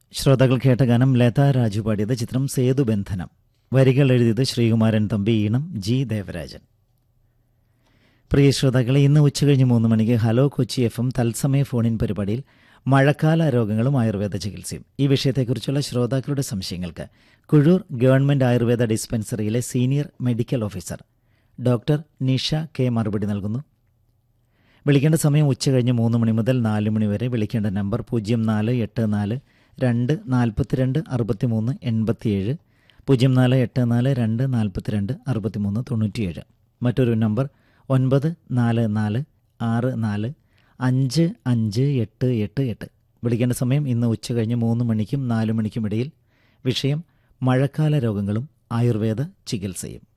ശ്രോതാക്കൾ കേട്ട ഗാനം ലത രാജു പാടിയത് ചിത്രം സേതുബന്ധനം വരികൾ എഴുതിയത് ശ്രീകുമാരൻ തമ്പി ഈണം ജി ദേവരാജൻ പ്രിയ ശ്രോതാക്കളെ ഇന്ന് ഉച്ചകഴിഞ്ഞ് മൂന്ന് മണിക്ക് ഹലോ കൊച്ചി എഫ് എം തത്സമയ ഫോണിൻ പരിപാടിയിൽ മഴക്കാല രോഗങ്ങളും ആയുർവേദ ചികിത്സയും ഈ വിഷയത്തെക്കുറിച്ചുള്ള ശ്രോതാക്കളുടെ സംശയങ്ങൾക്ക് കുഴൂർ ഗവൺമെന്റ് ആയുർവേദ ഡിസ്പെൻസറിയിലെ senior medical officer doctor Nisha K മറുപടി നൽകുന്നു വിളിക്കേണ്ട സമയം ഉച്ചകഴിഞ്ഞ് മൂന്ന് മണി മുതൽ നാല് മണി വരെ വിളിക്കേണ്ട നമ്പർ പൂജ്യം നാല് എട്ട് നാല് രണ്ട് നാൽപ്പത്തിരണ്ട് അറുപത്തിമൂന്ന് എൺപത്തിയേഴ് പൂജ്യം നാല് എട്ട് നാല് രണ്ട് നാൽപ്പത്തിരണ്ട് അറുപത്തിമൂന്ന് തൊണ്ണൂറ്റിയേഴ് മറ്റൊരു നമ്പർ ഒൻപത് നാല് നാല് ആറ് നാല് അഞ്ച് അഞ്ച് എട്ട് എട്ട് എട്ട് വിളിക്കേണ്ട സമയം ഇന്ന് ഉച്ചകഴിഞ്ഞ് മൂന്ന് മണിക്കും നാല് മണിക്കും ഇടയിൽ വിഷയം മഴക്കാല രോഗങ്ങളും ആയുർവേദ ചികിത്സയും